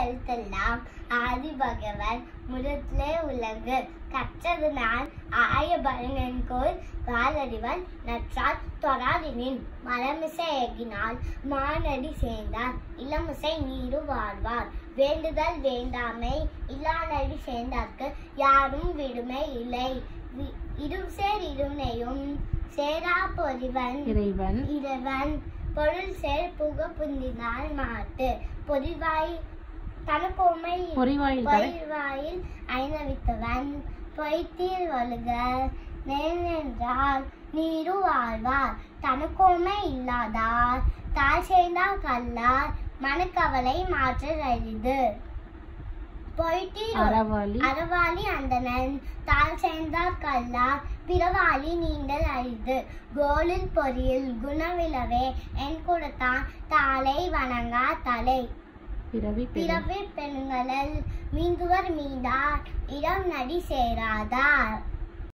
எழுத்தெல்லாம் ஆதி பகவன் முதத்திலே உலகு கற்றது நான் ஆய பரங்கோல் வாழறிவன் நற்றால் தொராதினின் மரமிசை ஏகினால் மானடி சேர்ந்தார் இளமிசை நீரு வாழ்வார் வேண்டுதல் வேண்டாமை இல்லானடி சேர்ந்தார்க்கு யாரும் விடுமை இல்லை வி- இருசேர் இருணையும் சேரா பொறிவன் இறைவன் இறைவன் பொருள் சேர் புக புந்தினால் மாட்டு பொறிவாய் தனக்கோமை பொறிவாயில் தலை பொறிவாயில் ஐநவித்தவன் பொய்த்தீர் வழுக நேர்ந்தால் நீரு வாழ்வார் தனக்கோமை இல்லாதார் தாய் சேர்ந்தால் கல்லார் மனக்கவலை மாற்ற அரிது பொய்த்தீர் அறவாளி அறவாளி அந்தணன் தாள் சேர்ந்தார் கல்லார் பிறவாளி நீண்டல் அரிது கோலில் பொறியில் குணவிலவே என் கொடுத்தான் தாளை வணங்கா தலை பிறவி பெரும் பிறவி பெண்களல் மீண்டுவர் மீண்டார் இடம் நடி சேராதார்